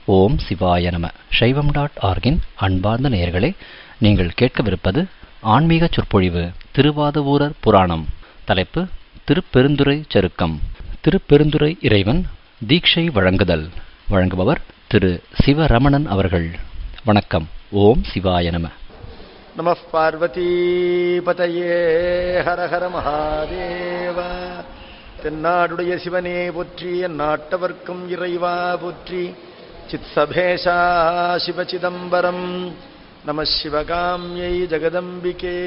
ஓம் சிவாய நம சைவம் டாட் ஆர்கின் அன்பார்ந்த நேயர்களே நீங்கள் கேட்கவிருப்பது ஆன்மீக சொற்பொழிவு திருவாதவூரர் புராணம் தலைப்பு திருப்பெருந்துறை சருக்கம் திருப்பெருந்துறை இறைவன் தீட்சை வழங்குதல் வழங்குபவர் திரு சிவரமணன் அவர்கள் வணக்கம் ஓம் சிவாய நம नमः பார்வதிபதையே ஹர ஹர மகாதேவ தென்னாடுடைய சிவனே போற்றி எந்நாட்டவர்க்கும் இறைவா போற்றி சித் சபேஷா சிவசிதம்பரம் நம சிவகாமியை ஜெகதம்பிகே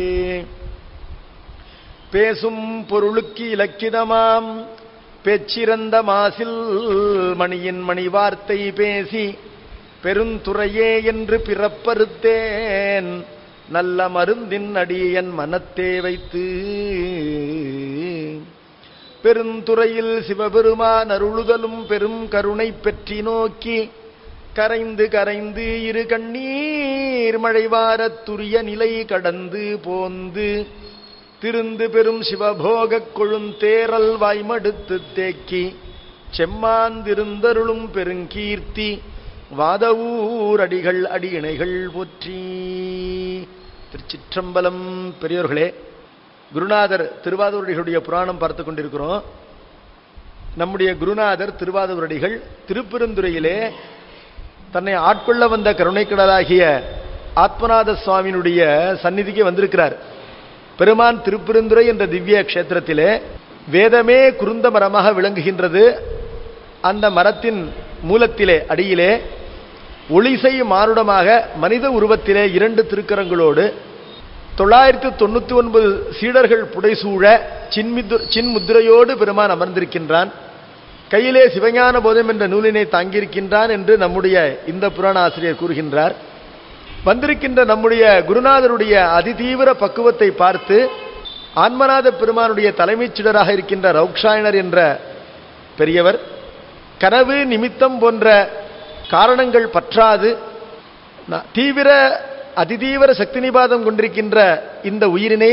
பேசும் பொருளுக்கு இலக்கிதமாம் பேச்சிறந்த மாசில் மணியின் மணி வார்த்தை பேசி பெருந்துறையே என்று பிறப்பறுத்தேன் நல்ல மருந்தின் அடியன் மனத்தே வைத்து பெருந்துறையில் சிவபெருமான் அருளுதலும் பெரும் கருணை பெற்றி நோக்கி கரைந்து கரைந்து இரு கண்ணீர் மழைவாரத் துரிய நிலை கடந்து போந்து திருந்து பெரும் சிவபோகக் கொழுந்தேரல் வாய்மடுத்து தேக்கி செம்மாந்திருந்தருளும் பெருங்கீர்த்தி வாதவூர் அடிகள் அடியிணைகள் போற்றி திருச்சிற்றம்பலம் பெரியோர்களே குருநாதர் திருவாதூரடிகளுடைய புராணம் பார்த்து கொண்டிருக்கிறோம் நம்முடைய குருநாதர் திருவாதூரடிகள் திருப்பெருந்துறையிலே தன்னை ஆட்கொள்ள வந்த கருணைக்கடலாகிய ஆத்மநாத சுவாமியினுடைய சந்நிதிக்கு வந்திருக்கிறார் பெருமான் திருப்பெருந்துறை என்ற திவ்ய கஷேத்திரத்திலே வேதமே குருந்த மரமாக விளங்குகின்றது அந்த மரத்தின் மூலத்திலே அடியிலே ஒளிசை மானுடமாக மனித உருவத்திலே இரண்டு திருக்கரங்களோடு தொள்ளாயிரத்தி தொண்ணூத்தி ஒன்பது சீடர்கள் புடைசூழ சின்மிது சின்முத்திரையோடு பெருமான் அமர்ந்திருக்கின்றான் கையிலே சிவஞான போதம் என்ற நூலினை தாங்கியிருக்கின்றான் என்று நம்முடைய இந்த புராண ஆசிரியர் கூறுகின்றார் வந்திருக்கின்ற நம்முடைய குருநாதருடைய அதிதீவிர பக்குவத்தை பார்த்து ஆன்மநாத பெருமானுடைய தலைமைச் சீடராக இருக்கின்ற ரவுக்ஷாயனர் என்ற பெரியவர் கனவு நிமித்தம் போன்ற காரணங்கள் பற்றாது தீவிர அதிதீவிர சக்தி நிபாதம் கொண்டிருக்கின்ற இந்த உயிரினை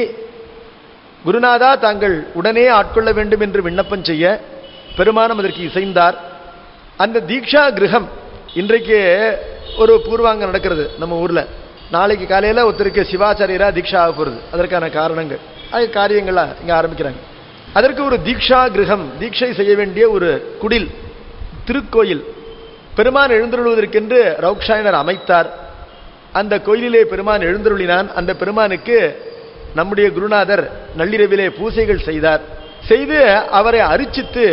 குருநாதா தாங்கள் உடனே ஆட்கொள்ள வேண்டும் என்று விண்ணப்பம் செய்ய பெருமானம் அதற்கு இசைந்தார் அந்த தீக்ஷா கிரகம் இன்றைக்கு ஒரு பூர்வாங்க நடக்கிறது நம்ம ஊர்ல நாளைக்கு காலையில ஒருத்தருக்கு சிவாச்சாரியரா தீக்ஷா ஆக போறது அதற்கான காரணங்கள் அது காரியங்களா இங்க ஆரம்பிக்கிறாங்க அதற்கு ஒரு தீக்ஷா கிரகம் தீட்சை செய்ய வேண்டிய ஒரு குடில் திருக்கோயில் பெருமான் எழுந்தருள்வதற்கென்று ரவுக்ஷாயனர் அமைத்தார் அந்த கோயிலிலே பெருமான் எழுந்தருளினான் அந்த பெருமானுக்கு நம்முடைய குருநாதர் நள்ளிரவிலே பூசைகள் செய்தார் செய்து அவரை அரிச்சித்து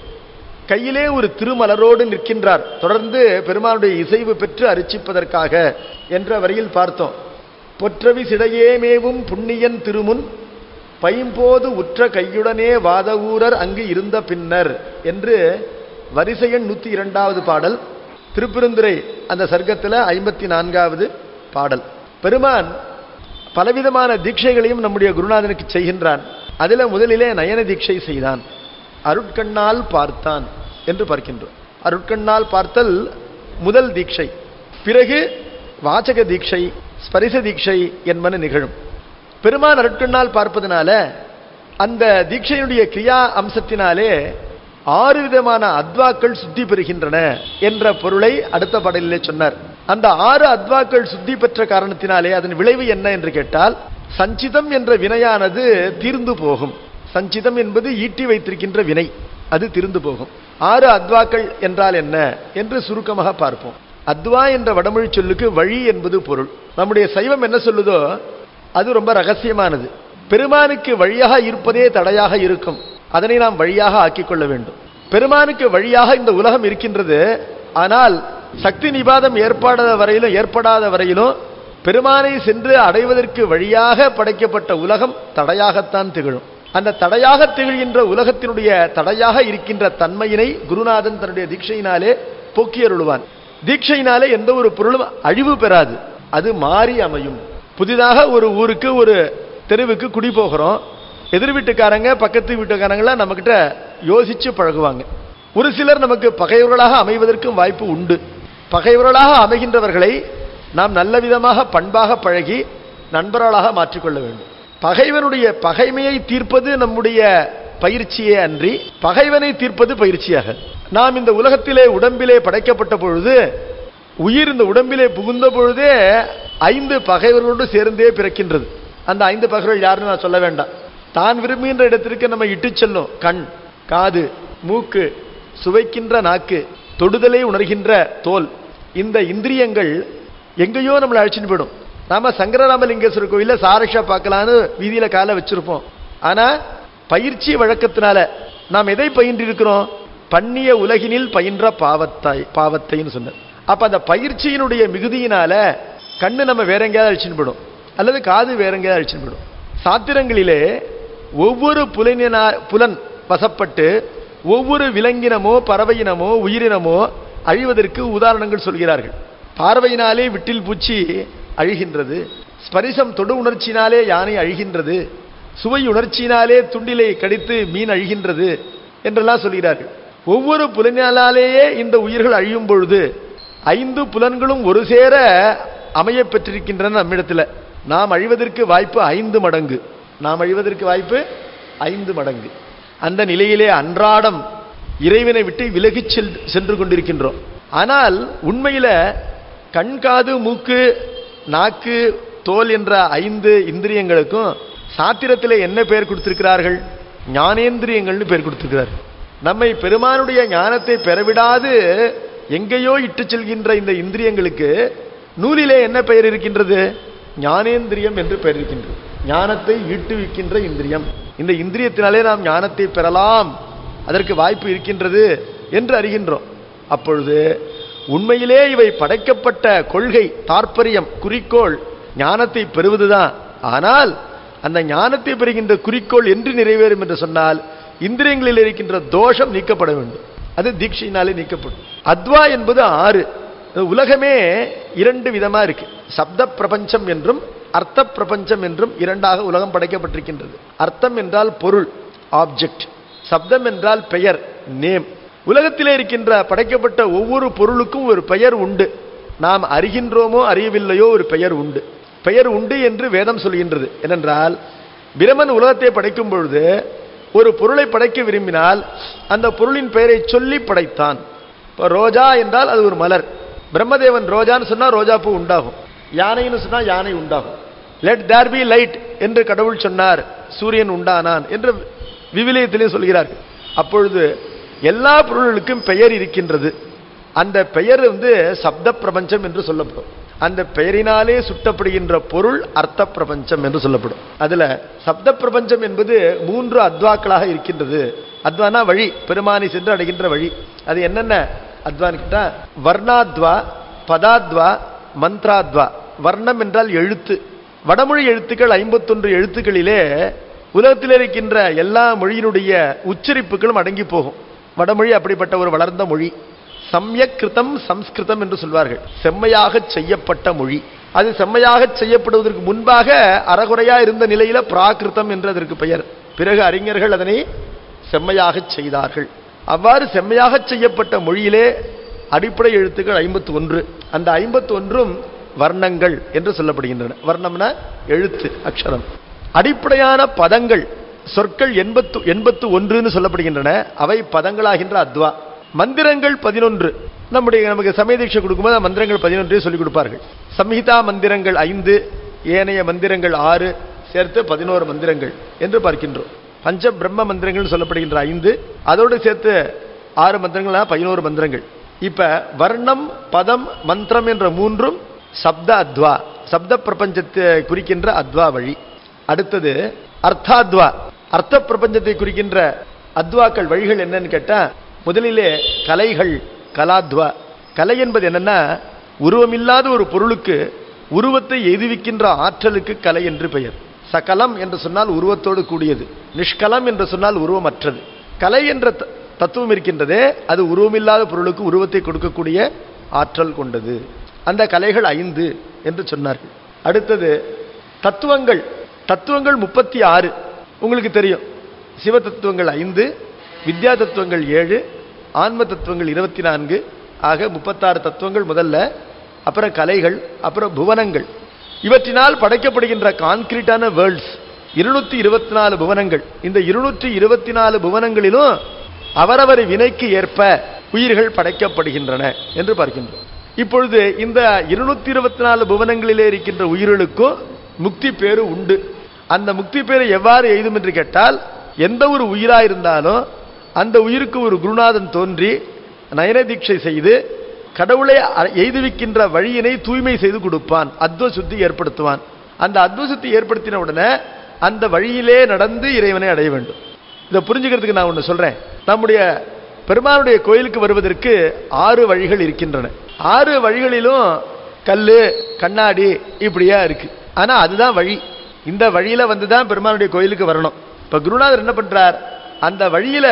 கையிலே ஒரு திருமலரோடு நிற்கின்றார் தொடர்ந்து பெருமானுடைய இசைவு பெற்று அரிச்சிப்பதற்காக என்ற வரியில் பார்த்தோம் பொற்றவி சிடையேமேவும் புண்ணியன் திருமுன் பைம்போது உற்ற கையுடனே வாதவூரர் அங்கு இருந்த பின்னர் என்று வரிசையன் நூத்தி இரண்டாவது பாடல் திருப்பெருந்துரை அந்த சர்க்கத்தில் ஐம்பத்தி நான்காவது பாடல் பெருமான் பலவிதமான தீட்சைகளையும் நம்முடைய குருநாதனுக்கு செய்கின்றான் அதில் முதலிலே நயன தீட்சை செய்தான் அருட்கண்ணால் பார்த்தான் என்று பார்க்கின்றோம் அருட்கண்ணால் பார்த்தல் முதல் தீட்சை பிறகு வாசக தீட்சை ஸ்பரிச தீட்சை என்பன நிகழும் பெருமான் அருட்கண்ணால் பார்ப்பதனால அந்த தீட்சையினுடைய கிரியா அம்சத்தினாலே ஆறு விதமான அத்வாக்கள் சுத்தி பெறுகின்றன என்ற பொருளை அடுத்த பாடலிலே சொன்னார் அந்த ஆறு அத்வாக்கள் சுத்தி பெற்ற காரணத்தினாலே அதன் விளைவு என்ன என்று கேட்டால் சஞ்சிதம் என்ற வினையானது தீர்ந்து போகும் சஞ்சிதம் என்பது ஈட்டி வைத்திருக்கின்ற வினை அது தீர்ந்து போகும் ஆறு அத்வாக்கள் என்றால் என்ன என்று சுருக்கமாக பார்ப்போம் அத்வா என்ற வடமொழி சொல்லுக்கு வழி என்பது பொருள் நம்முடைய சைவம் என்ன சொல்லுதோ அது ரொம்ப ரகசியமானது பெருமானுக்கு வழியாக இருப்பதே தடையாக இருக்கும் அதனை நாம் வழியாக ஆக்கிக் கொள்ள வேண்டும் பெருமானுக்கு வழியாக இந்த உலகம் இருக்கின்றது ஆனால் சக்தி நிபாதம் ஏற்பாடாத வரையிலும் ஏற்படாத வரையிலும் பெருமானை சென்று அடைவதற்கு வழியாக படைக்கப்பட்ட உலகம் தடையாகத்தான் திகழும் அந்த தடையாக திகழ்கின்ற உலகத்தினுடைய தடையாக இருக்கின்ற தன்மையினை குருநாதன் தன்னுடைய தீட்சையினாலே போக்கியருளுவான் தீட்சையினாலே எந்த ஒரு பொருளும் அழிவு பெறாது அது மாறி அமையும் புதிதாக ஒரு ஊருக்கு ஒரு தெருவுக்கு குடி போகிறோம் எதிர் வீட்டுக்காரங்க பக்கத்து வீட்டுக்காரங்களாம் நம்மக்கிட்ட யோசிச்சு பழகுவாங்க ஒரு சிலர் நமக்கு பகைவர்களாக அமைவதற்கும் வாய்ப்பு உண்டு பகைவர்களாக அமைகின்றவர்களை நாம் நல்ல விதமாக பண்பாக பழகி நண்பர்களாக மாற்றிக்கொள்ள வேண்டும் பகைவனுடைய பகைமையை தீர்ப்பது நம்முடைய பயிற்சியே அன்றி பகைவனை தீர்ப்பது பயிற்சியாக நாம் இந்த உலகத்திலே உடம்பிலே படைக்கப்பட்ட பொழுது உயிர் இந்த உடம்பிலே புகுந்த பொழுதே ஐந்து பகைவர்களோடு சேர்ந்தே பிறக்கின்றது அந்த ஐந்து பகைவர்கள் யாருன்னு நான் சொல்ல வேண்டாம் தான் விரும்புகின்ற இடத்திற்கு நம்ம இட்டுச் செல்லும் கண் காது மூக்கு சுவைக்கின்ற நாக்கு தொடுதலை உணர்கின்ற தோல் இந்த இந்திரியங்கள் எங்கேயோ நம்மளை அழைச்சிட்டு போயிடும் நாம சங்கரராமலிங்கேஸ்வரர் கோயில்ல சாரஷா பார்க்கலான்னு வீதியில காலை வச்சிருப்போம் ஆனா பயிற்சி வழக்கத்தினால நாம் எதை பயின்றிருக்கிறோம் பண்ணிய உலகினில் பயின்ற பாவத்தாய் பாவத்தைன்னு சொன்னார் அப்ப அந்த பயிற்சியினுடைய மிகுதியினால கண்ணு நம்ம வேற எங்கேயாவது அழிச்சுட்டு போயிடும் அல்லது காது வேற எங்கேயாவது அழிச்சுட்டு போயிடும் சாத்திரங்களிலே ஒவ்வொரு புலனினா புலன் வசப்பட்டு ஒவ்வொரு விலங்கினமோ பறவையினமோ உயிரினமோ அழிவதற்கு உதாரணங்கள் சொல்கிறார்கள் பார்வையினாலே விட்டில் பூச்சி அழிகின்றது ஸ்பரிசம் தொடு உணர்ச்சியினாலே யானை அழிகின்றது சுவை உணர்ச்சியினாலே துண்டிலை கடித்து மீன் அழிகின்றது என்றெல்லாம் சொல்கிறார்கள் ஒவ்வொரு புலனாலேயே இந்த உயிர்கள் அழியும் பொழுது ஐந்து புலன்களும் ஒரு சேர அமைய பெற்றிருக்கின்றன நம்மிடத்துல நாம் அழிவதற்கு வாய்ப்பு ஐந்து மடங்கு நாம் அழிவதற்கு வாய்ப்பு ஐந்து மடங்கு அந்த நிலையிலே அன்றாடம் இறைவனை விட்டு விலகிச் செல் சென்று கொண்டிருக்கின்றோம் ஆனால் உண்மையில கண் காது மூக்கு நாக்கு தோல் என்ற ஐந்து இந்திரியங்களுக்கும் சாத்திரத்திலே என்ன பெயர் கொடுத்திருக்கிறார்கள் ஞானேந்திரியங்கள்னு பெயர் கொடுத்திருக்கிறார்கள் நம்மை பெருமானுடைய ஞானத்தை பெறவிடாது எங்கேயோ இட்டுச் செல்கின்ற இந்த இந்திரியங்களுக்கு நூலிலே என்ன பெயர் இருக்கின்றது ஞானேந்திரியம் என்று பெயர் இருக்கின்றது ஞானத்தை ஈட்டுவிக்கின்ற இந்திரியம் இந்த இந்திரியத்தினாலே நாம் ஞானத்தை பெறலாம் அதற்கு வாய்ப்பு இருக்கின்றது என்று அறிகின்றோம் அப்பொழுது உண்மையிலே இவை படைக்கப்பட்ட கொள்கை தாற்பயம் குறிக்கோள் ஞானத்தை பெறுவதுதான் ஆனால் அந்த ஞானத்தை பெறுகின்ற குறிக்கோள் என்று நிறைவேறும் என்று சொன்னால் இந்திரியங்களில் இருக்கின்ற தோஷம் நீக்கப்பட வேண்டும் அது தீட்சையினாலே நீக்கப்படும் அத்வா என்பது ஆறு உலகமே இரண்டு விதமா இருக்கு சப்த பிரபஞ்சம் என்றும் அர்த்த பிரபஞ்சம் என்றும் இரண்டாக உலகம் படைக்கப்பட்டிருக்கின்றது அர்த்தம் என்றால் பொருள் ஆப்ஜெக்ட் சப்தம் என்றால் பெயர் நேம் உலகத்திலே இருக்கின்ற படைக்கப்பட்ட ஒவ்வொரு பொருளுக்கும் ஒரு பெயர் உண்டு நாம் அறிகின்றோமோ அறியவில்லையோ ஒரு பெயர் உண்டு பெயர் உண்டு என்று வேதம் சொல்கின்றது ஏனென்றால் பிரமன் உலகத்தை படைக்கும் பொழுது ஒரு பொருளை படைக்க விரும்பினால் அந்த பொருளின் பெயரை சொல்லி படைத்தான் இப்போ ரோஜா என்றால் அது ஒரு மலர் பிரம்மதேவன் ரோஜான்னு சொன்னா ரோஜா பூ உண்டாகும் யானைன்னு சொன்னா யானை உண்டாகும் லெட் தேர் பி லைட் என்று கடவுள் சொன்னார் சூரியன் உண்டானான் என்று விவிலியத்திலே சொல்கிறார்கள் அப்பொழுது எல்லா பொருள்களுக்கும் பெயர் இருக்கின்றது அந்த பெயர் வந்து சப்த பிரபஞ்சம் என்று சொல்லப்படும் அந்த பெயரினாலே சுட்டப்படுகின்ற பொருள் அர்த்த பிரபஞ்சம் என்று சொல்லப்படும் அதுல சப்த பிரபஞ்சம் என்பது மூன்று அத்வாக்களாக இருக்கின்றது அத்வானா வழி பெருமானி சென்று அடைகின்ற வழி அது என்னென்ன அத்வான்னு கேட்டா வர்ணாத்வா பதாத்வா மந்த்ராத்வா வர்ணம் என்றால் எழுத்து வடமொழி எழுத்துக்கள் ஐம்பத்தொன்று எழுத்துக்களிலே உலகத்தில் இருக்கின்ற எல்லா மொழியினுடைய உச்சரிப்புகளும் அடங்கி போகும் வடமொழி அப்படிப்பட்ட ஒரு வளர்ந்த மொழி சம்யக்கிருதம் சம்ஸ்கிருதம் என்று சொல்வார்கள் செம்மையாக செய்யப்பட்ட மொழி அது செம்மையாக செய்யப்படுவதற்கு முன்பாக அறகுறையா இருந்த நிலையில பிராகிருதம் என்று அதற்கு பெயர் பிறகு அறிஞர்கள் அதனை செம்மையாக செய்தார்கள் அவ்வாறு செம்மையாக செய்யப்பட்ட மொழியிலே அடிப்படை எழுத்துக்கள் ஐம்பத்தி ஒன்று அந்த ஐம்பத்தி ஒன்றும் வர்ணங்கள் என்று சொல்லப்படுகின்றன வர்ணம்னா எழுத்து அக்ஷரம் அடிப்படையான பதங்கள் சொற்கள் எண்பத்து எண்பத்து ஒன்றுன்னு சொல்லப்படுகின்றன அவை பதங்களாகின்ற அத்வா மந்திரங்கள் பதினொன்று நம்முடைய நமக்கு சமய தீட்சை கொடுக்கும்போது அந்த மந்திரங்கள் பதினொன்றே சொல்லிக் கொடுப்பார்கள் சம்ஹிதா மந்திரங்கள் ஐந்து ஏனைய மந்திரங்கள் ஆறு சேர்த்து பதினோரு மந்திரங்கள் என்று பார்க்கின்றோம் பஞ்ச பிரம்ம மந்திரங்கள் சொல்லப்படுகின்ற ஐந்து அதோடு சேர்த்து ஆறு மந்திரங்களா பதினோரு மந்திரங்கள் இப்ப வர்ணம் பதம் மந்திரம் என்ற மூன்றும் சப்த அத்வா சப்த பிரபஞ்சத்தை குறிக்கின்ற அத்வா வழி அடுத்தது அர்த்தாத்வா அர்த்த பிரபஞ்சத்தை குறிக்கின்ற அத்வாக்கள் வழிகள் என்னன்னு கேட்டா முதலிலே கலைகள் கலாத்வா கலை என்பது என்னன்னா உருவமில்லாத ஒரு பொருளுக்கு உருவத்தை எய்துவிக்கின்ற ஆற்றலுக்கு கலை என்று பெயர் சகலம் என்று சொன்னால் உருவத்தோடு கூடியது நிஷ்கலம் என்று சொன்னால் உருவமற்றது கலை என்ற த- தத்துவம் இருக்கின்றதே அது உருவமில்லாத பொருளுக்கு உருவத்தை கொடுக்கக்கூடிய ஆற்றல் கொண்டது அந்த கலைகள் ஐந்து என்று சொன்னார்கள் அடுத்தது தத்துவங்கள் தத்துவங்கள் முப்பத்தி ஆறு உங்களுக்கு தெரியும் சிவ தத்துவங்கள் ஐந்து வித்யா தத்துவங்கள் ஏழு ஆன்ம தத்துவங்கள் இருபத்தி நான்கு ஆக முப்பத்தாறு தத்துவங்கள் முதல்ல அப்புறம் கலைகள் அப்புறம் புவனங்கள் இவற்றினால் படைக்கப்படுகின்ற கான்கிரீட்டான வேர்ல்ட்ஸ் இருநூத்தி இருபத்தி நாலு புவனங்கள் இந்த இருநூற்றி இருபத்தி நாலு புவனங்களிலும் அவரவர் வினைக்கு ஏற்ப உயிர்கள் படைக்கப்படுகின்றன என்று பார்க்கின்றோம் இப்பொழுது இந்த இருநூத்தி இருபத்தி நாலு புவனங்களிலே இருக்கின்ற உயிர்களுக்கும் முக்தி பேரு உண்டு அந்த முக்தி பேரை எவ்வாறு எய்தும் என்று கேட்டால் எந்த ஒரு உயிரா இருந்தாலும் அந்த உயிருக்கு ஒரு குருநாதன் தோன்றி நயன தீட்சை செய்து கடவுளை அ- எய்துவிக்கின்ற வழியினை தூய்மை செய்து கொடுப்பான் அத்வ சுத்தி ஏற்படுத்துவான் அந்த அத்வ சுத்தி ஏற்படுத்தின உடனே அந்த வழியிலே நடந்து இறைவனை அடைய வேண்டும் இதை புரிஞ்சுக்கிறதுக்கு நான் ஒன்று சொல்றேன் நம்முடைய பெருமானுடைய கோயிலுக்கு வருவதற்கு ஆறு வழிகள் இருக்கின்றன ஆறு வழிகளிலும் கல்லு கண்ணாடி இப்படியா இருக்கு ஆனா அதுதான் வழி இந்த வழியில வந்து தான் பெருமானுடைய கோயிலுக்கு வரணும் இப்ப குருநாதர் என்ன பண்றார் அந்த வழியில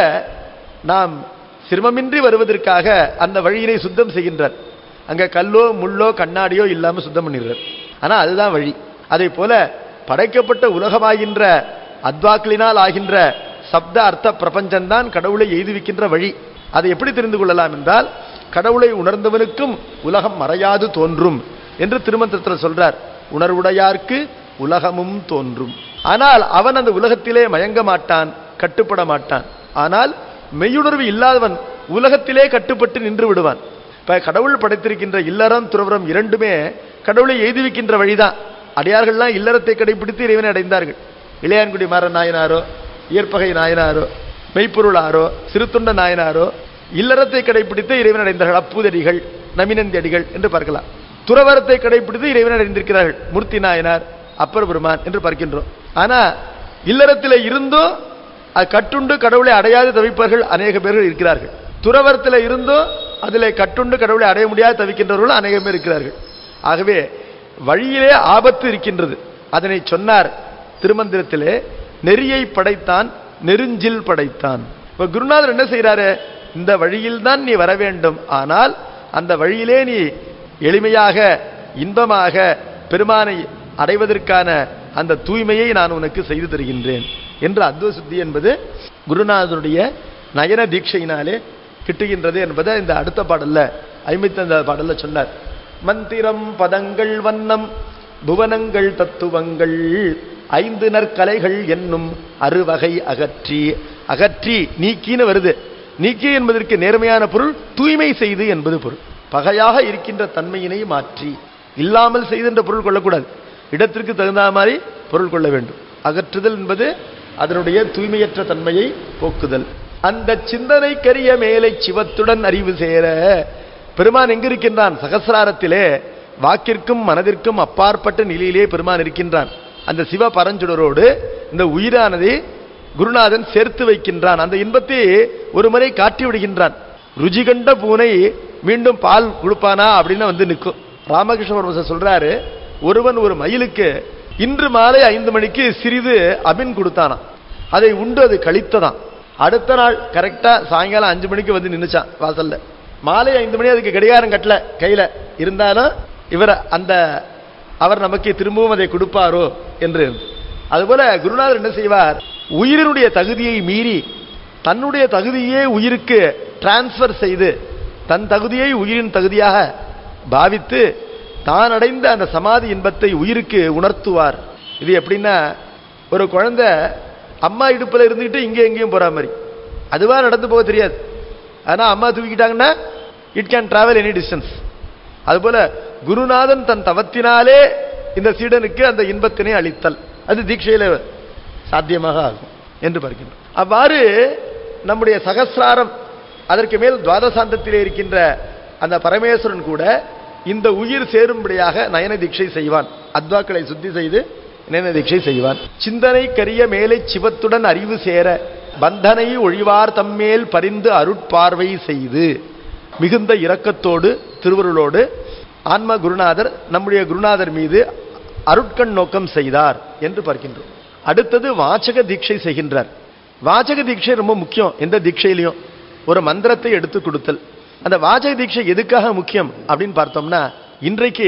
நாம் சிரமமின்றி வருவதற்காக அந்த வழியினை சுத்தம் செய்கின்றார் அங்க கல்லோ முள்ளோ கண்ணாடியோ இல்லாம சுத்தம் பண்ணிடுறார் ஆனா அதுதான் வழி அதை போல படைக்கப்பட்ட உலகமாகின்ற அத்வாக்களினால் ஆகின்ற சப்த அர்த்த பிரபஞ்சம்தான் கடவுளை எய்துவிக்கின்ற வழி அதை எப்படி தெரிந்து கொள்ளலாம் என்றால் கடவுளை உணர்ந்தவனுக்கும் உலகம் மறையாது தோன்றும் என்று திருமந்திரத்தில் சொல்றார் உணர்வுடையார்க்கு உலகமும் தோன்றும் ஆனால் அவன் அந்த உலகத்திலே மயங்க மாட்டான் கட்டுப்பட மாட்டான் ஆனால் மெய்யுணர்வு இல்லாதவன் உலகத்திலே கட்டுப்பட்டு நின்று விடுவான் இப்ப கடவுள் படைத்திருக்கின்ற இல்லறம் துறவரம் இரண்டுமே கடவுளை எய்துவிக்கின்ற வழிதான் அடியார்கள்லாம் இல்லறத்தை கடைபிடித்து இறைவனை அடைந்தார்கள் இளையான்குடி மாற நாயனாரோ இயற்பகை நாயனாரோ மெய்ப்பொருளாரோ சிறுத்தொண்ட நாயனாரோ இல்லறத்தை கடைபிடித்து இறைவன் அடைந்தார்கள் அப்பூதடிகள் நமினந்தி அடிகள் என்று பார்க்கலாம் துறவரத்தை கடைபிடித்து இறைவன் அடைந்திருக்கிறார்கள் மூர்த்தி நாயனார் அப்பர் பெருமான் என்று பார்க்கின்றோம் ஆனா இல்லறத்திலே இருந்தும் அது கட்டுண்டு கடவுளை அடையாது தவிப்பவர்கள் அநேக பேர்கள் இருக்கிறார்கள் துறவரத்தில் இருந்தும் அதிலே கட்டுண்டு கடவுளை அடைய முடியாது தவிக்கின்றவர்கள் அநேகம் பேர் இருக்கிறார்கள் ஆகவே வழியிலே ஆபத்து இருக்கின்றது அதனை சொன்னார் திருமந்திரத்திலே நெறியை படைத்தான் நெருஞ்சில் படைத்தான் இப்ப குருநாதர் என்ன செய்யறாரு இந்த வழியில் தான் நீ வர வேண்டும் ஆனால் அந்த வழியிலே நீ எளிமையாக இன்பமாக பெருமானை அடைவதற்கான அந்த தூய்மையை நான் உனக்கு செய்து தருகின்றேன் என்று அத்வ சுத்தி என்பது குருநாதனுடைய நயன தீட்சையினாலே கிட்டுகின்றது என்பதை இந்த அடுத்த பாடல்ல ஐம்பத்தி பாடல்ல சொன்னார் மந்திரம் பதங்கள் வண்ணம் புவனங்கள் தத்துவங்கள் ஐந்து நற்கலைகள் என்னும் அறுவகை அகற்றி அகற்றி நீக்கின்னு வருது நீக்கி என்பதற்கு நேர்மையான பொருள் தூய்மை செய்து என்பது பொருள் பகையாக இருக்கின்ற தன்மையினை மாற்றி இல்லாமல் செய்து என்ற பொருள் கொள்ளக்கூடாது இடத்திற்கு தகுந்த மாதிரி பொருள் கொள்ள வேண்டும் அகற்றுதல் என்பது அதனுடைய தூய்மையற்ற தன்மையை போக்குதல் அந்த சிந்தனை கரிய மேலை சிவத்துடன் அறிவு சேர பெருமான் எங்க இருக்கின்றான் சகசிராரத்திலே வாக்கிற்கும் மனதிற்கும் அப்பாற்பட்ட நிலையிலே பெருமான் இருக்கின்றான் அந்த சிவ பரஞ்சுடரோடு இந்த உயிரானதை குருநாதன் சேர்த்து வைக்கின்றான் அந்த இன்பத்தை ஒரு முறை காட்டி விடுகின்றான் ருஜி கண்ட பூனை மீண்டும் பால் கொடுப்பானா அப்படின்னு வந்து நிற்கும் ராமகிருஷ்ண பரமசர் சொல்றாரு ஒருவன் ஒரு மயிலுக்கு இன்று மாலை ஐந்து மணிக்கு சிறிது அபின் கொடுத்தானாம் அதை உண்டு அது கழித்ததாம் அடுத்த நாள் கரெக்டா சாயங்காலம் அஞ்சு மணிக்கு வந்து நின்னுச்சான் வாசல்ல மாலை ஐந்து மணி அதுக்கு கடிகாரம் கட்டல கையில இருந்தாலும் இவர் அந்த அவர் நமக்கு திரும்பவும் அதை கொடுப்பாரோ என்று அதுபோல குருநாதர் என்ன செய்வார் உயிரினுடைய தகுதியை மீறி தன்னுடைய தகுதியே உயிருக்கு டிரான்ஸ்ஃபர் செய்து தன் தகுதியை உயிரின் தகுதியாக பாவித்து தான் அடைந்த அந்த சமாதி இன்பத்தை உயிருக்கு உணர்த்துவார் இது எப்படின்னா ஒரு குழந்தை அம்மா இடுப்புல இருந்துகிட்டு இங்கே எங்கேயும் போற மாதிரி அதுவா நடந்து போக தெரியாது ஆனா அம்மா தூக்கிட்டாங்கன்னா it can travel any distance அதுபோல குருநாதன் தன் தவத்தினாலே இந்த சீடனுக்கு அந்த இன்பத்தினை அளித்தல் அது தீட்சையில சாத்தியமாக ஆகும் என்று பார்க்கின்றோம் அவ்வாறு நம்முடைய சகசிராரம் அதற்கு மேல் துவாதசாந்தத்திலே இருக்கின்ற அந்த பரமேஸ்வரன் கூட இந்த உயிர் சேரும்படியாக நயன தீட்சை செய்வான் அத்வாக்களை சுத்தி செய்து நயன தீட்சை செய்வான் சிந்தனை கரிய மேலை சிவத்துடன் அறிவு சேர பந்தனை ஒழிவார் தம்மேல் பரிந்து அருட்பார்வை செய்து மிகுந்த இரக்கத்தோடு திருவருளோடு ஆன்ம குருநாதர் நம்முடைய குருநாதர் மீது அருட்கண் நோக்கம் செய்தார் என்று பார்க்கின்றோம் அடுத்தது வாசக தீட்சை செய்கின்றார் வாசக தீட்சை ரொம்ப முக்கியம் எந்த தீட்சையிலையும் ஒரு மந்திரத்தை எடுத்து கொடுத்தல் அந்த வாசக தீட்சை எதுக்காக முக்கியம் அப்படின்னு பார்த்தோம்னா இன்றைக்கு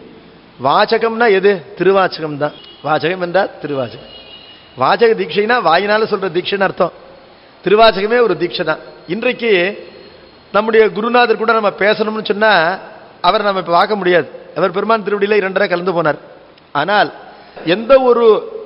வாசகம்னா எது திருவாச்சகம் தான் வாசகம் என்றால் திருவாசகம் வாசக தீட்சைனா வாயினால சொல்ற தீட்சைன்னு அர்த்தம் திருவாசகமே ஒரு தீட்சை தான் இன்றைக்கு நம்முடைய குருநாதர் கூட நம்ம பேசணும்னு சொன்னா அவரை நம்ம இப்ப பார்க்க முடியாது அவர் பெருமான் திருவடியில இரண்டரை கலந்து போனார் ஆனால் எந்த ஒரு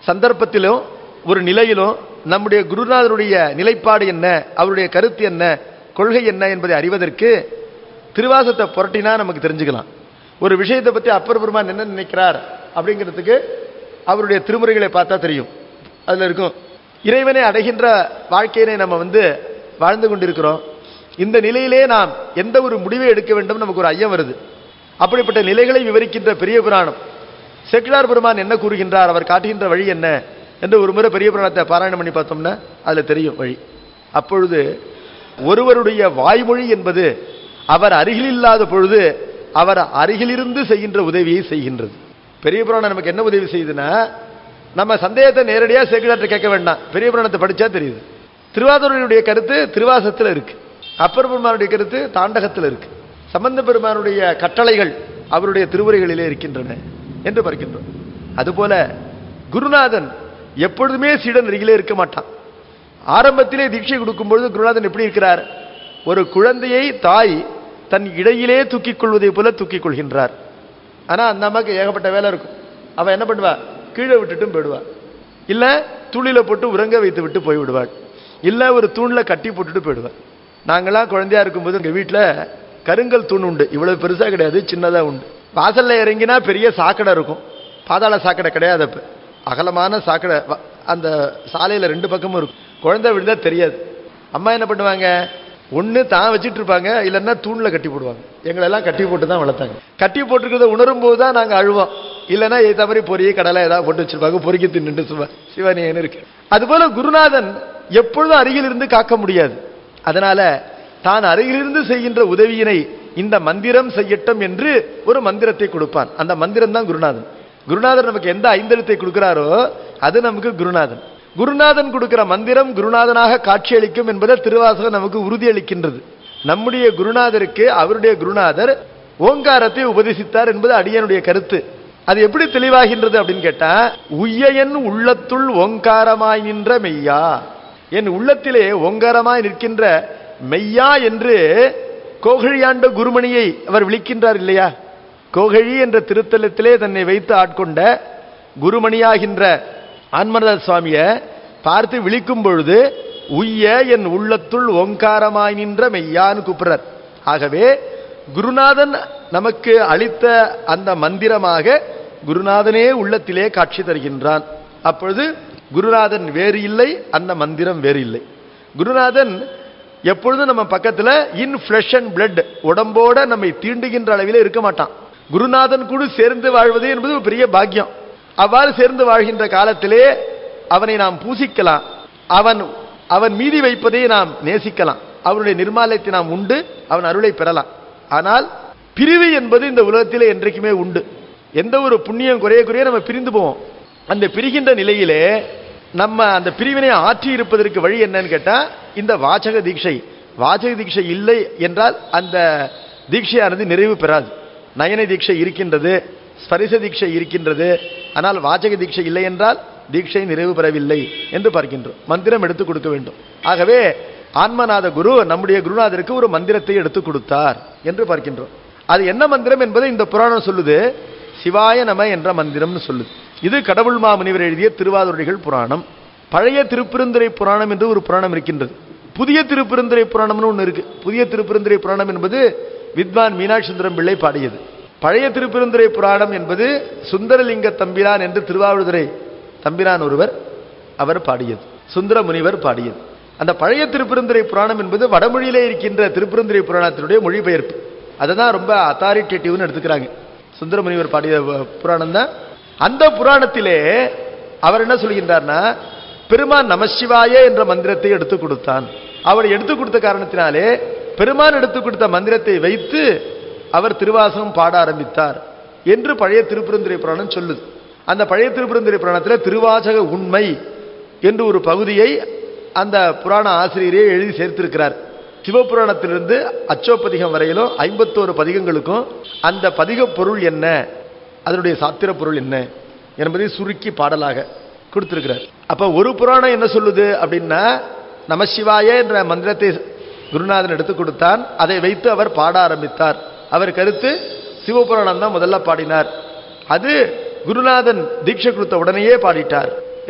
சந்தர்ப்பத்திலும் ஒரு நிலையிலும் நம்முடைய குருநாதருடைய நிலைப்பாடு என்ன அவருடைய கருத்து என்ன கொள்கை என்ன என்பதை அறிவதற்கு திருவாசத்தை புரட்டினா நமக்கு தெரிஞ்சுக்கலாம் ஒரு விஷயத்தை பற்றி அப்பர் பெருமான் என்ன நினைக்கிறார் அப்படிங்கிறதுக்கு அவருடைய திருமுறைகளை பார்த்தா தெரியும் அதில் இருக்கும் இறைவனை அடைகின்ற வாழ்க்கையினை நம்ம வந்து வாழ்ந்து கொண்டிருக்கிறோம் இந்த நிலையிலே நாம் எந்த ஒரு முடிவை எடுக்க வேண்டும் நமக்கு ஒரு ஐயம் வருது அப்படிப்பட்ட நிலைகளை விவரிக்கின்ற பெரிய புராணம் செக்கிலார் பெருமான் என்ன கூறுகின்றார் அவர் காட்டுகின்ற வழி என்ன என்று ஒரு முறை பெரிய புராணத்தை பாராயணம் பண்ணி பார்த்தோம்னா அதில் தெரியும் வழி அப்பொழுது ஒருவருடைய வாய்மொழி என்பது அவர் அருகில் இல்லாத பொழுது அவர் அருகிலிருந்து செய்கின்ற உதவியை செய்கின்றது பெரிய புராணம் நமக்கு என்ன உதவி செய்யுதுன்னா நம்ம சந்தேகத்தை நேரடியாக சேக்கிடார்ட்ட கேட்க வேண்டாம் பெரிய புராணத்தை படிச்சா தெரியுது திருவாதூரனுடைய கருத்து திருவாசத்தில் இருக்கு அப்பர் பெருமானுடைய கருத்து தாண்டகத்தில் இருக்கு சம்பந்த பெருமானுடைய கட்டளைகள் அவருடைய திருவுரைகளிலே இருக்கின்றன என்று பார்க்கின்றோம் அதுபோல குருநாதன் எப்பொழுதுமே சீடன் அருகிலே இருக்க மாட்டான் ஆரம்பத்திலே தீட்சை கொடுக்கும்பொழுது குருநாதன் எப்படி இருக்கிறார் ஒரு குழந்தையை தாய் தன் இடையிலே தூக்கிக் கொள்வதைப் போல தூக்கிக் கொள்கின்றார் ஆனா அந்த அம்மாக்கு ஏகப்பட்ட வேலை இருக்கும் அவ என்ன பண்ணுவா கீழே விட்டுட்டும் போயிடுவா இல்ல துளியில போட்டு உறங்க வைத்து விட்டு போய் விடுவாள் இல்ல ஒரு தூண்ல கட்டி போட்டுட்டு போயிடுவாள் நாங்கெல்லாம் குழந்தையா இருக்கும்போது எங்க வீட்டுல கருங்கல் தூண் உண்டு இவ்வளவு பெருசா கிடையாது சின்னதா உண்டு வாசல்ல இறங்கினா பெரிய சாக்கடை இருக்கும் பாதாள சாக்கடை கிடையாது அப்ப அகலமான சாக்கடை வ- அந்த சாலையில ரெண்டு பக்கமும் இருக்கும் குழந்தை விழுந்தா தெரியாது அம்மா என்ன பண்ணுவாங்க ஒண்ணு தான் வச்சிட்டு இருப்பாங்க இல்லைன்னா தூண்ல கட்டி போடுவாங்க எங்களை எல்லாம் கட்டி போட்டு தான் வளர்த்தாங்க கட்டி போட்டுருக்கிறத உணரும் போது தான் நாங்க அழுவோம் இல்லைன்னா ஏத்த மாதிரி பொரிய கடலை ஏதாவது போட்டு வச்சிருப்பாங்க பொறுக்கி தின்னுட்டு சும்மா சிவனியன்னு இருக்கு அதுபோல குருநாதன் எப்பொழுதும் அருகில் இருந்து காக்க முடியாது அதனால தான் அருகிலிருந்து செய்கின்ற உதவியினை இந்த மந்திரம் செய்யட்டும் என்று ஒரு மந்திரத்தை கொடுப்பான் அந்த மந்திரம் தான் குருநாதன் குருநாதர் நமக்கு எந்த ஐந்தெழுத்தை கொடுக்கிறாரோ அது நமக்கு குருநாதன் குருநாதன் கொடுக்கிற மந்திரம் குருநாதனாக காட்சியளிக்கும் என்பதை திருவாசகம் நமக்கு உறுதியளிக்கின்றது நம்முடைய குருநாதருக்கு அவருடைய குருநாதர் ஓங்காரத்தை உபதேசித்தார் என்பது அடியனுடைய கருத்து அது எப்படி தெளிவாகின்றது அப்படின்னு கேட்டா உய்யன் உள்ளத்துள் ஓங்காரமாய் நின்ற மெய்யா என் உள்ளத்திலே ஓங்காரமாய் நிற்கின்ற மெய்யா என்று கோகழியாண்ட குருமணியை அவர் விழிக்கின்றார் இல்லையா கோகழி என்ற திருத்தலத்திலே தன்னை வைத்து ஆட்கொண்ட குருமணியாகின்ற ஆன்மரத சுவாமியை பார்த்து விழிக்கும் பொழுது உய்ய என் உள்ளத்துள் ஓங்காரமாய் நின்ற மெய்யான்னு கூப்பிடுறார் ஆகவே குருநாதன் நமக்கு அளித்த அந்த மந்திரமாக குருநாதனே உள்ளத்திலே காட்சி தருகின்றான் அப்பொழுது குருநாதன் வேறு இல்லை அந்த மந்திரம் வேறு இல்லை குருநாதன் எப்பொழுதும் நம்ம பக்கத்துல இன் ஃபிளஷ் அண்ட் பிளட் உடம்போட நம்மை தீண்டுகின்ற அளவிலே இருக்க மாட்டான் குருநாதன் கூட சேர்ந்து வாழ்வது என்பது ஒரு பெரிய பாக்கியம் அவ்வாறு சேர்ந்து வாழ்கின்ற காலத்திலே அவனை நாம் பூசிக்கலாம் அவன் அவன் மீதி வைப்பதை நாம் நேசிக்கலாம் அவனுடைய நிர்மாலயத்தை நாம் உண்டு அவன் அருளை பெறலாம் ஆனால் பிரிவு என்பது இந்த உலகத்திலே என்றைக்குமே உண்டு எந்த ஒரு புண்ணியம் குறைய குறைய நம்ம பிரிந்து போவோம் அந்த பிரிகின்ற நிலையிலே நம்ம அந்த பிரிவினை ஆற்றி இருப்பதற்கு வழி என்னன்னு கேட்டா இந்த வாசக தீட்சை வாசக தீட்சை இல்லை என்றால் அந்த தீட்சையானது நிறைவு பெறாது நயன தீட்சை இருக்கின்றது ஸ்பரிச தீட்சை இருக்கின்றது ஆனால் வாசக தீட்சை இல்லை என்றால் தீட்சை நிறைவு பெறவில்லை என்று பார்க்கின்றோம் மந்திரம் எடுத்து கொடுக்க வேண்டும் ஆகவே ஆன்மநாத குரு நம்முடைய குருநாதருக்கு ஒரு மந்திரத்தை எடுத்து கொடுத்தார் என்று பார்க்கின்றோம் அது என்ன மந்திரம் என்பதை இந்த புராணம் சொல்லுது சிவாய நம என்ற மந்திரம்னு சொல்லுது இது கடவுள் மாமுனிவர் எழுதிய திருவாதுரைகள் புராணம் பழைய திருப்பெருந்துறை புராணம் என்று ஒரு புராணம் இருக்கின்றது புதிய திருப்பெருந்துறை புராணம்னு ஒன்று இருக்கு புதிய திருப்பெருந்துறை புராணம் என்பது வித்வான் மீனாட்சி சுந்தரம் பிள்ளை பாடியது பழைய திருப்பெருந்துறை புராணம் என்பது சுந்தரலிங்க தம்பிரான் என்று திருவாவூதுரை தம்பிரான் ஒருவர் அவர் பாடியது சுந்தர முனிவர் பாடியது அந்த பழைய திருப்பெருந்துறை புராணம் என்பது வடமொழியிலே இருக்கின்ற திருப்பெருந்துறை புராணத்தினுடைய மொழிபெயர்ப்பு அதை தான் ரொம்ப அத்தாரிட்டேட்டிவ்னு எடுத்துக்கிறாங்க சுந்தர முனிவர் பாடிய வ- புராணம் தான் அந்த புராணத்திலே அவர் என்ன சொல்கின்றார்னா பெருமான் நமசிவாய என்ற மந்திரத்தை எடுத்து கொடுத்தான் அவர் எடுத்து கொடுத்த காரணத்தினாலே பெருமான் எடுத்து கொடுத்த மந்திரத்தை வைத்து அவர் திருவாசகம் பாட ஆரம்பித்தார் என்று பழைய திருப்பெருந்துறை புராணம் சொல்லுது அந்த பழைய திருப்பெருந்துறை புராணத்தில் திருவாசக உண்மை என்று ஒரு பகுதியை அந்த புராண ஆசிரியரே எழுதி சேர்த்திருக்கிறார் சிவபுராணத்திலிருந்து அச்சோப்பதிகம் வரையிலும் ஐம்பத்தோரு பதிகங்களுக்கும் அந்த பதிக பொருள் என்ன அதனுடைய சாத்திர பொருள் என்ன என்பதை சுருக்கி பாடலாக கொடுத்திருக்கிறார் அப்ப ஒரு புராணம் என்ன சொல்லுது அப்படின்னா நமசிவாய என்ற மந்திரத்தை குருநாதன் எடுத்து கொடுத்தான் அதை வைத்து அவர் பாட ஆரம்பித்தார் அவர் கருத்து சிவபுராணம் தான் முதல்ல பாடினார் அது குருநாதன் தீட்சை கொடுத்த உடனேயே பாடிட்டார்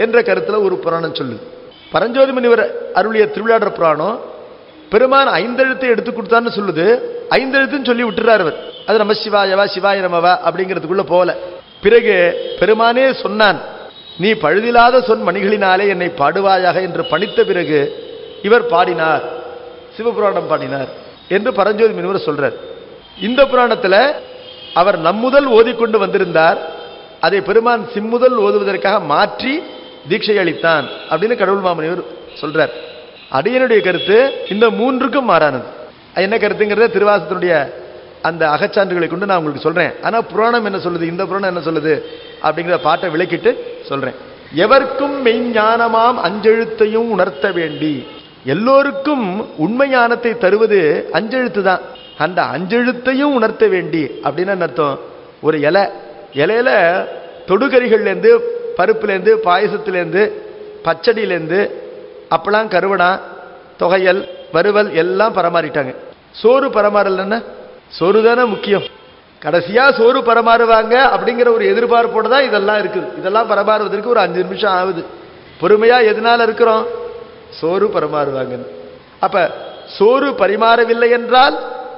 என்ற கருத்துல ஒரு புராணம் சொல்லுது பரஞ்சோதி முனிவர் அருளிய திருவிழாடர் புராணம் பெருமான் ஐந்தெழுத்தை எடுத்து கொடுத்தான்னு சொல்லுது ஐந்தெழுத்துன்னு சொல்லி விட்டுறாரு அவர் அது நம சிவாயவா சிவாய நமவா அப்படிங்கிறதுக்குள்ள போல பிறகு பெருமானே சொன்னான் நீ பழுதில்லாத சொன் மணிகளினாலே என்னை பாடுவாயாக என்று பணித்த பிறகு இவர் பாடினார் சிவபுராணம் பாடினார் என்று பரஞ்சோதி முனிவர் சொல்றார் இந்த புராணத்துல அவர் நம்முதல் ஓதிக்கொண்டு வந்திருந்தார் அதை பெருமான் சிம்முதல் ஓதுவதற்காக மாற்றி தீட்சை அளித்தான் அப்படின்னு கடவுள் மாமனிவர் சொல்றார் அடியனுடைய கருத்து இந்த மூன்றுக்கும் மாறானது அது என்ன கருத்துங்கிறத திருவாசத்தினுடைய அந்த அகச்சான்றுகளை கொண்டு நான் உங்களுக்கு சொல்றேன் ஆனா புராணம் என்ன சொல்லுது இந்த புராணம் என்ன சொல்லுது அப்படிங்கிற பாட்டை விளக்கிட்டு சொல்றேன் எவர்க்கும் மெய்ஞானமாம் அஞ்செழுத்தையும் உணர்த்த வேண்டி எல்லோருக்கும் உண்மை ஞானத்தை தருவது அஞ்செழுத்து தான் அந்த அஞ்செழுத்தையும் உணர்த்த வேண்டி அப்படின்னு என்ன அர்த்தம் ஒரு இலை இலையில தொடுகறிகள்லேருந்து பருப்புலேருந்து பாயசத்துலேருந்து பச்சடியிலேருந்து அப்பளம் கருவடா தொகையல் வறுவல் எல்லாம் பரமாறிட்டாங்க சோறு பரமாறலன்னா சோறு தானே முக்கியம் கடைசியா சோறு பரமாறுவாங்க அப்படிங்கிற ஒரு எதிர்பார்ப்போட தான் இதெல்லாம் இருக்குது இதெல்லாம் பரமாறுவதற்கு ஒரு அஞ்சு நிமிஷம் ஆகுது பொறுமையா எதனால இருக்கிறோம் சோறு பரமாறுவாங்கன்னு அப்ப சோறு பரிமாறவில்லை என்றால்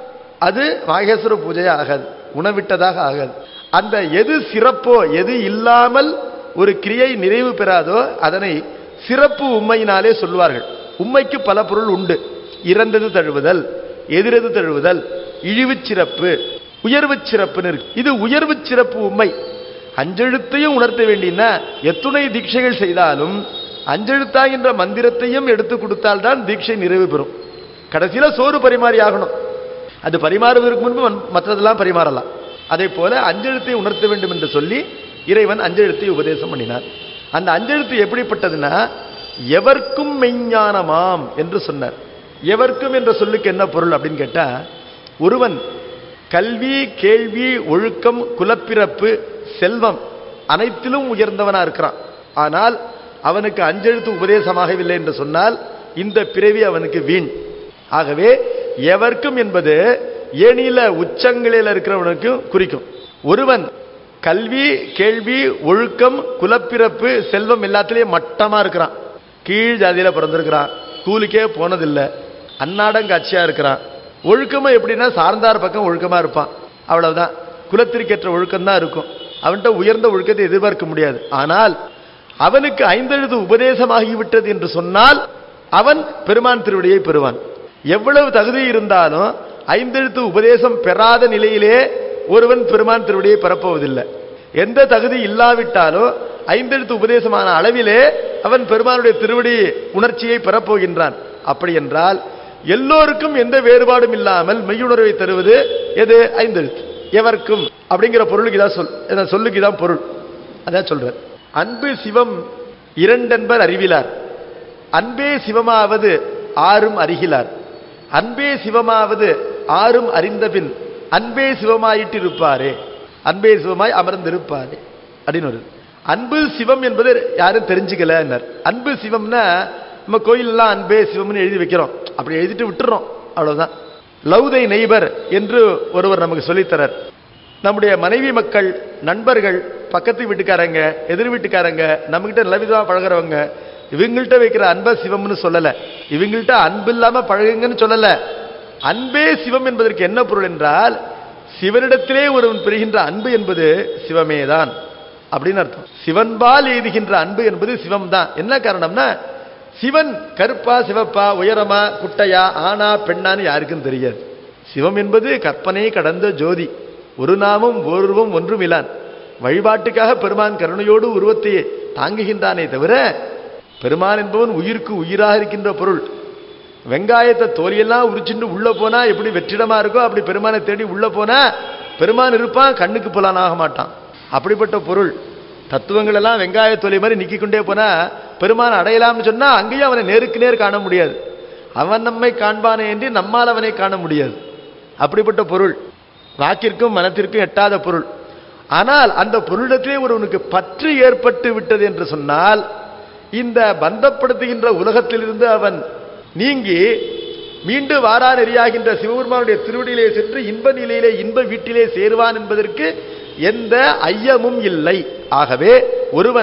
அது மாகேஸ்வர பூஜையே ஆகாது உணவிட்டதாக ஆகாது அந்த எது சிறப்போ எது இல்லாமல் ஒரு கிரியை நிறைவு பெறாதோ அதனை சிறப்பு உண்மையினாலே சொல்வார்கள் உண்மைக்கு பல பொருள் உண்டு இறந்தது தழுவுதல் எதிரது தழுவுதல் இழிவுச் சிறப்பு உயர்வுச் சிறப்புன்னு இருக்கு இது உயர்வுச் சிறப்பு உண்மை அஞ்செழுத்தையும் உணர்த்த வேண்டியன்னா எத்துணை தீட்சைகள் செய்தாலும் அஞ்செழுத்தாகின்ற மந்திரத்தையும் எடுத்து கொடுத்தால்தான் தீட்சை நிறைவு பெறும் கடைசியில சோறு பரிமாறி ஆகணும் அது பரிமாறுவதற்கு முன்பு மன்- மற்றதெல்லாம் பரிமாறலாம் அதே போல அஞ்செழுத்தை உணர்த்த வேண்டும் என்று சொல்லி இறைவன் அஞ்செழுத்தை உபதேசம் பண்ணினார் அந்த அஞ்செழுத்து எப்படிப்பட்டதுன்னா எவர்க்கும் மெய்ஞானமாம் என்று சொன்னார் எவர்க்கும் என்ற சொல்லுக்கு என்ன பொருள் அப்படின்னு கேட்டா ஒருவன் கல்வி கேள்வி ஒழுக்கம் குலப்பிறப்பு செல்வம் அனைத்திலும் உயர்ந்தவனா இருக்கிறான் ஆனால் அவனுக்கு அஞ்செழுத்து உபதேசமாகவில்லை என்று சொன்னால் இந்த பிறவி அவனுக்கு வீண் ஆகவே எவர்க்கும் என்பது ஏனியில உச்சங்களில் இருக்கிறவனுக்கு குறிக்கும் ஒருவன் கல்வி கேள்வி ஒழுக்கம் குலப்பிறப்பு செல்வம் எல்லாத்திலையும் மட்டமா இருக்கிறான் கீழ் ஜாதியில பிறந்திருக்கிறான் ஸ்கூலுக்கே போனதில்லை அன்னாடங்காட்சியா இருக்கிறான் ஒழுக்கமா எப்படின்னா சார்ந்தார் பக்கம் ஒழுக்கமா இருப்பான் அவ்வளவுதான் குலத்திற்கேற்ற ஒழுக்கம் தான் இருக்கும் அவன்கிட்ட உயர்ந்த ஒழுக்கத்தை எதிர்பார்க்க முடியாது ஆனால் அவனுக்கு ஐந்தெழுது உபதேசமாகிவிட்டது என்று சொன்னால் அவன் பெருமான் திருவடியை பெறுவான் எவ்வளவு தகுதி இருந்தாலும் ஐந்தெழுத்து உபதேசம் பெறாத நிலையிலே ஒருவன் பெருமான் திருவடியை பெறப்போவதில்லை எந்த தகுதி இல்லாவிட்டாலும் ஐந்தெழுத்து உபதேசமான அளவிலே அவன் பெருமானுடைய திருவடி உணர்ச்சியை பெறப்போகின்றான் அப்படி என்றால் எல்லோருக்கும் எந்த வேறுபாடும் இல்லாமல் மெய்யுணர்வை தருவது எது ஐந்தெழுத்து எவர்க்கும் அப்படிங்கிற பொருளுக்கு இதான் சொல் இந்த சொல்லுக்கு இதான் பொருள் அதான் சொல்றார் அன்பு சிவம் இரண்டென்பர் அறிவிலார் அன்பே சிவமாவது ஆறும் அறிகிலார் அன்பே சிவமாவது ஆறும் அறிந்தபின் அன்பே சிவமாயிட்டு இருப்பாரே அன்பே சிவமாய் அமர்ந்திருப்பாரே அப்படின்னு வருது அன்பு சிவம் என்பது யாரும் தெரிஞ்சுக்கல அன்பு சிவம்னா நம்ம கோயிலெல்லாம் அன்பே சிவம்னு எழுதி வைக்கிறோம் அப்படி எழுதிட்டு விட்டுறோம் அவ்வளவுதான் லவ்தை நெய்பர் என்று ஒருவர் நமக்கு சொல்லித்தரார் நம்முடைய மனைவி மக்கள் நண்பர்கள் பக்கத்து வீட்டுக்காரங்க எதிர் வீட்டுக்காரங்க நம்மகிட்ட நல்லவிதமா பழகுறவங்க இவங்கள்ட்ட வைக்கிற அன்பை சிவம்னு சொல்லல இவங்கள்ட்ட அன்பு இல்லாம பழகுங்கன்னு சொல்லல அன்பே சிவம் என்பதற்கு என்ன பொருள் என்றால் சிவனிடத்திலே ஒருவன் பெறுகின்ற அன்பு என்பது சிவமேதான் அப்படின்னு அர்த்தம் சிவன்பால் எய்துகின்ற அன்பு என்பது சிவம் தான் என்ன காரணம்னா சிவன் கருப்பா சிவப்பா உயரமா குட்டையா ஆனா பெண்ணான்னு யாருக்கும் தெரியாது சிவம் என்பது கற்பனை கடந்த ஜோதி ஒரு நாமும் ஒருவம் ஒன்றும் இலான் வழிபாட்டுக்காக பெருமான் கருணையோடு உருவத்தை தாங்குகின்றானே தவிர பெருமான் என்பவன் உயிருக்கு உயிராக இருக்கின்ற பொருள் வெங்காயத்தை தோலியெல்லாம் உரிச்சுட்டு உள்ள போனா எப்படி வெற்றிடமா இருக்கோ அப்படி பெருமானை தேடி உள்ள போனா பெருமான் இருப்பான் கண்ணுக்கு புலான் ஆக மாட்டான் அப்படிப்பட்ட பொருள் தத்துவங்கள் எல்லாம் வெங்காய தோலி மாதிரி நிக்கிக் கொண்டே போனா பெருமான் அடையலாம்னு சொன்னா அங்கேயும் அவனை நேருக்கு நேர் காண முடியாது அவன் நம்மை காண்பானே என்று நம்மால் அவனை காண முடியாது அப்படிப்பட்ட பொருள் வாக்கிற்கும் மனத்திற்கும் எட்டாத பொருள் ஆனால் அந்த பொருளிடத்திலே ஒருவனுக்கு பற்று ஏற்பட்டு விட்டது என்று சொன்னால் இந்த பந்தப்படுத்துகின்ற உலகத்திலிருந்து அவன் நீங்கி மீண்டு வாரா நெறியாகின்ற சிவபெருமானுடைய திருவடியிலே சென்று இன்ப நிலையிலே இன்ப வீட்டிலே சேருவான் என்பதற்கு எந்த ஐயமும் இல்லை ஆகவே ஒருவன்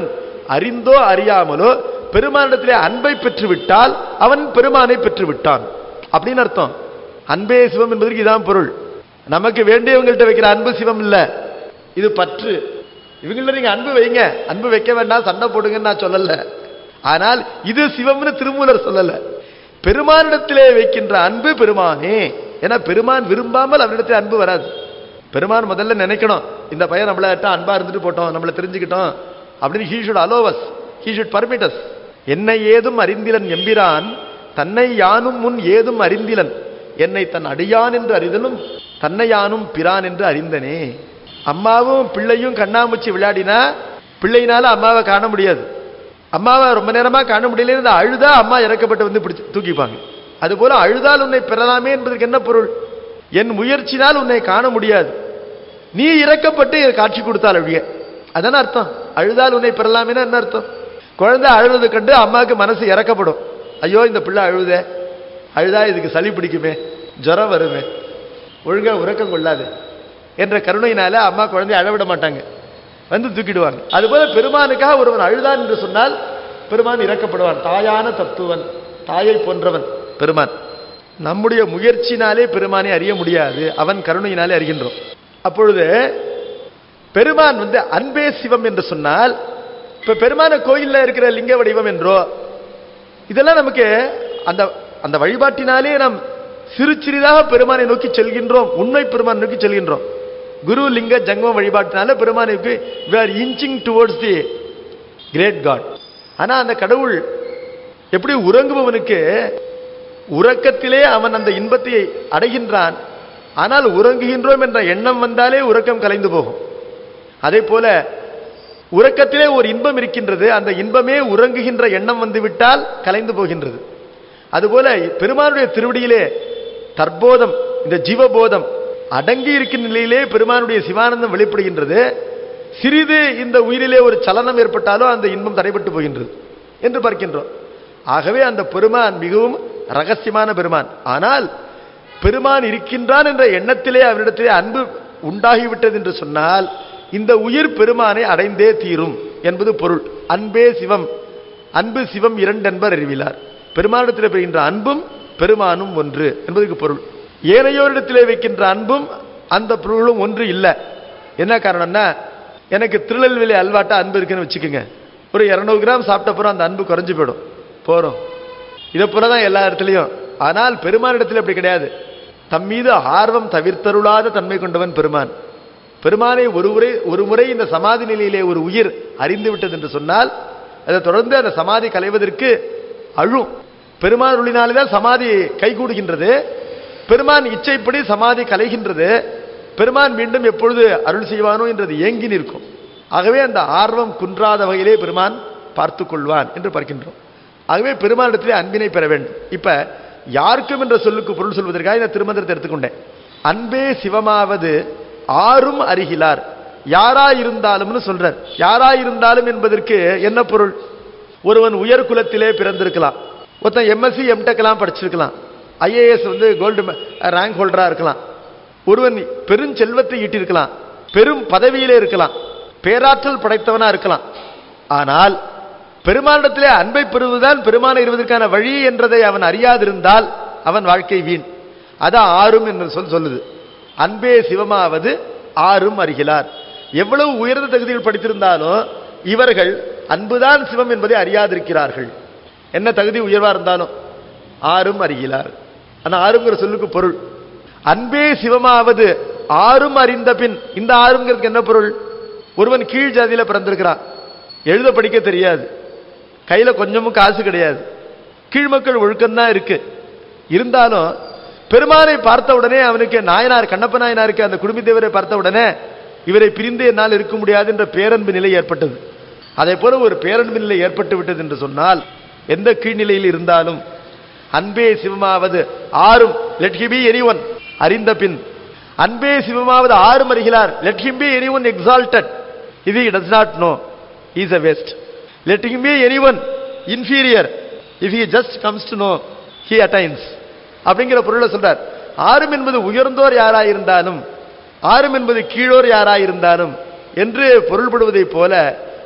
அறிந்தோ அறியாமலோ பெருமானிடத்திலே அன்பை பெற்றுவிட்டால் அவன் பெருமானை பெற்று விட்டான் அப்படின்னு அர்த்தம் அன்பே சிவம் என்பதற்கு இதான் பொருள் நமக்கு வேண்டியவங்கள்ட்ட வைக்கிற அன்பு சிவம் இல்ல இது பற்று இவங்கள்ட்ட நீங்க அன்பு வைங்க அன்பு வைக்க வேண்டாம் சண்டை போடுங்கன்னு நான் சொல்லல ஆனால் இது சிவம்னு திருமூலர் சொல்லல பெருமானிடத்திலே வைக்கின்ற அன்பு பெருமானே ஏன்னா பெருமான் விரும்பாமல் அவரிடத்தில் அன்பு வராது பெருமான் முதல்ல நினைக்கணும் இந்த பையன் நம்மள அன்பா இருந்துட்டு போட்டோம் நம்மள தெரிஞ்சுக்கிட்டோம் அப்படின்னு he should allow us he should permit us என்னை ஏதும் அறிந்திலன் எம்பிரான் தன்னை யானும் முன் ஏதும் அறிந்திலன் என்னை தன் அடியான் என்று அறிதலும் தன்னை யானும் பிரான் என்று அறிந்தனே அம்மாவும் பிள்ளையும் கண்ணாமூச்சி விளையாடினா பிள்ளையினால அம்மாவை காண முடியாது அம்மாவை ரொம்ப நேரமா காண முடியல அழுதா அம்மா இறக்கப்பட்டு வந்து பிடிச்சு தூக்கிப்பாங்க அதுபோல அழுதால் உன்னை பெறலாமே என்பதற்கு என்ன பொருள் என் முயற்சினால் உன்னை காண முடியாது நீ இறக்கப்பட்டு காட்சி கொடுத்தால் அழிய அதான அர்த்தம் அழுதால் உன்னை பெறலாமேனா என்ன அர்த்தம் குழந்தை அழுது கண்டு அம்மாவுக்கு மனசு இறக்கப்படும் ஐயோ இந்த பிள்ளை அழுதே அழுதா இதுக்கு சளி பிடிக்குமே ஜுரம் வருமே ஒழுங்கா உறக்கம் கொள்ளாது என்ற கருணையினால அம்மா குழந்தைய அழவிட மாட்டாங்க வந்து தூக்கிடுவாங்க அதுபோல பெருமானுக்காக ஒருவன் அழுதான் என்று சொன்னால் பெருமான் இறக்கப்படுவான் தாயான தத்துவன் தாயை போன்றவன் பெருமான் நம்முடைய முயற்சினாலே பெருமானை அறிய முடியாது அவன் கருணையினாலே அறிகின்றோம் அப்பொழுது பெருமான் வந்து அன்பே சிவம் என்று சொன்னால் இப்ப பெருமான கோயில்ல இருக்கிற லிங்க வடிவம் என்றோ இதெல்லாம் நமக்கு அந்த அந்த வழிபாட்டினாலே நாம் சிறு சிறிதாக பெருமானை நோக்கி செல்கின்றோம் உண்மை பெருமான் நோக்கி செல்கின்றோம் குரு லிங்க ஜங்கம வழிபாட்டினால பெருமானுக்கு we are inching towards the great god ஆனா அந்த கடவுள் எப்படி உறங்குபவனுக்கு உறக்கத்திலே அவன் அந்த இன்பத்தை அடைகின்றான் ஆனால் உறங்குகின்றோம் என்ற எண்ணம் வந்தாலே உறக்கம் கலைந்து போகும் அதே போல உறக்கத்திலே ஒரு இன்பம் இருக்கின்றது அந்த இன்பமே உறங்குகின்ற எண்ணம் வந்து விட்டால் கலைந்து போகின்றது அதுபோல பெருமானுடைய திருவடியிலே தற்போதம் இந்த ஜீவபோதம் அடங்கி இருக்கின்ற நிலையிலே பெருமானுடைய சிவானந்தம் வெளிப்படுகின்றது சிறிது இந்த உயிரிலே ஒரு சலனம் ஏற்பட்டாலோ அந்த இன்பம் தடைபட்டு போகின்றது என்று பார்க்கின்றோம் ஆகவே அந்த பெருமான் மிகவும் ரகசியமான பெருமான் ஆனால் பெருமான் இருக்கின்றான் என்ற எண்ணத்திலே அவனிடத்திலே அன்பு உண்டாகிவிட்டது என்று சொன்னால் இந்த உயிர் பெருமானை அடைந்தே தீரும் என்பது பொருள் அன்பே சிவம் அன்பு சிவம் இரண்டென்பர் அறிவிலார் பெருமானிடத்தில் பெறுகின்ற அன்பும் பெருமானும் ஒன்று என்பதற்கு பொருள் ஏனையோரிடத்திலே வைக்கின்ற அன்பும் அந்த பொருளும் ஒன்று இல்லை என்ன காரணம்னா எனக்கு திருநெல்வேலி அல்வாட்ட அன்பு இருக்குன்னு வச்சுக்கோங்க ஒரு இரநூறு கிராம் சாப்பிட்ட பிறகு அந்த அன்பு குறைஞ்சு போயிடும் போறோம் இதை போல தான் எல்லா இடத்துலையும் ஆனால் பெருமானிடத்தில் அப்படி கிடையாது தம் மீது ஆர்வம் தவிர்த்தருளாத தன்மை கொண்டவன் பெருமான் பெருமானை ஒரு முறை ஒரு முறை இந்த சமாதி நிலையிலே ஒரு உயிர் அறிந்து விட்டது என்று சொன்னால் அதை தொடர்ந்து அந்த சமாதி கலைவதற்கு அழும் பெருமான் அருளினாலே தான் சமாதி கைகூடுகின்றது பெருமான் இச்சைப்படி சமாதி கலைகின்றது பெருமான் மீண்டும் எப்பொழுது அருள் செய்வானோ என்றது ஏங்கி நிற்கும் ஆகவே அந்த ஆர்வம் குன்றாத வகையிலே பெருமான் பார்த்து கொள்வான் என்று பார்க்கின்றோம் ஆகவே பெருமானிடத்திலே அன்பினை பெற வேண்டும் இப்ப யாருக்கும் என்ற சொல்லுக்கு பொருள் சொல்வதற்காக இந்த திருமந்திரத்தை எடுத்துக்கொண்டேன் அன்பே சிவமாவது ஆறும் அறிகிலார் யாரா இருந்தாலும்னு சொல்றார் யாரா இருந்தாலும் என்பதற்கு என்ன பொருள் ஒருவன் உயர் குலத்திலே பிறந்திருக்கலாம் ஒருத்தன் எம்எஸ்சி எம்டெக்லாம் படிச்சிருக்கலாம் ஐஏஎஸ் வந்து கோல்டு ரேங்க் ஹோல்டரா இருக்கலாம் ஒருவன் பெரும் செல்வத்தை ஈட்டிருக்கலாம் பெரும் பதவியிலே இருக்கலாம் பேராற்றல் படைத்தவனா இருக்கலாம் ஆனால் பெருமானிடத்திலே அன்பை பெறுவதுதான் பெருமானை இருவதற்கான வழி என்றதை அவன் அறியாதிருந்தால் அவன் வாழ்க்கை வீண் அதான் ஆறும் என்று சொல் சொல்லுது அன்பே சிவமாவது ஆறும் அறிகிறார் எவ்வளவு உயர்ந்த தகுதிகள் படித்திருந்தாலும் இவர்கள் அன்புதான் சிவம் என்பதை அறியாதிருக்கிறார்கள் என்ன தகுதி உயர்வா இருந்தாலும் ஆறும் அறிகிறார் அந்த ஆறுங்கிற சொல்லுக்கு பொருள் அன்பே சிவமாவது ஆறும் அறிந்த பின் இந்த ஆறுங்கிறதுக்கு என்ன பொருள் ஒருவன் கீழ் ஜாதியில பிறந்திருக்கிறான் எழுத படிக்க தெரியாது கையில கொஞ்சமும் காசு கிடையாது கீழ்மக்கள் ஒழுக்கம்தான் இருக்கு இருந்தாலும் பெருமானை பார்த்த உடனே அவனுக்கு நாயனார் கண்ணப்ப நாயனாருக்கு அந்த குடும்ப தேவரை பார்த்த உடனே இவரை பிரிந்து என்னால் இருக்க முடியாது என்ற பேரன்பு நிலை ஏற்பட்டது அதே போல ஒரு பேரன்பு நிலை ஏற்பட்டு விட்டது என்று சொன்னால் எந்த கீழ்நிலையில் இருந்தாலும் அன்பே சிவமாவது ஆறும் let he be anyone அறிந்த பின் அன்பே சிவமாவது ஆறும் அறிகிறார் let him be anyone exalted இது does not know is a waste let him be anyone inferior if he just comes to know he attains அப்படிங்கிற பொருளை சொல்றார் ஆறும் என்பது உயர்ந்தோர் யாராயிருந்தாலும் ஆறும் என்பது கீழோர் யாராயிருந்தாலும் என்று பொருள்படுவதைப் போல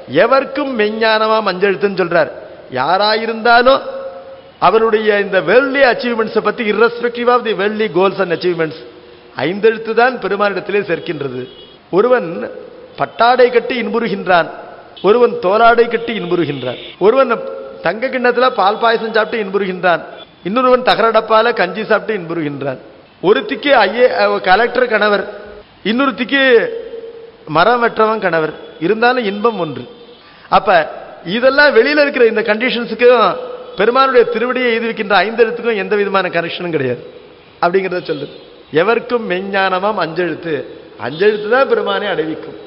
எவர்க்கும் மெஞ்ஞானமா மஞ்செழுத்துன்னு சொல்றார் யாராயிருந்தாலும் அவருடைய இந்த வேர்ல்டி அச்சீவ்மெண்ட்ஸை பத்தி irrespective of the worldly goals and achievements ஐந்தெழுத்து தான் பெருமானிடத்திலே சேர்க்கின்றது ஒருவன் பட்டாடை கட்டி இன்புறுகின்றான் ஒருவன் தோலாடை கட்டி இன்புறுகின்றான் ஒருவன் தங்க கிண்ணத்துல பால் பாயசம் சாப்பிட்டு இன்புறுகின்றான் இன்னொருவன் தகரடப்பால கஞ்சி சாப்பிட்டு இன்புறுகின்றான் ஒருத்திக்கு ஐஏ கலெக்டர் கணவர் இன்னொருத்திக்கு மரம் வெற்றவன் கணவர் இருந்தாலும் இன்பம் ஒன்று அப்ப இதெல்லாம் வெளியில இருக்கிற இந்த கண்டிஷன்ஸுக்கும் பெருமானுடைய திருவடியை எய்துவிக்கின்ற ஐந்தெழுத்துக்கும் எந்த விதமான கனெக்ஷனும் கிடையாது அப்படிங்கிறத சொல்லுது எவர்க்கும் மெஞ்ஞானமாம் அஞ்செழுத்து அஞ்செழுத்து தான் பெருமானை அடைவிக்கும்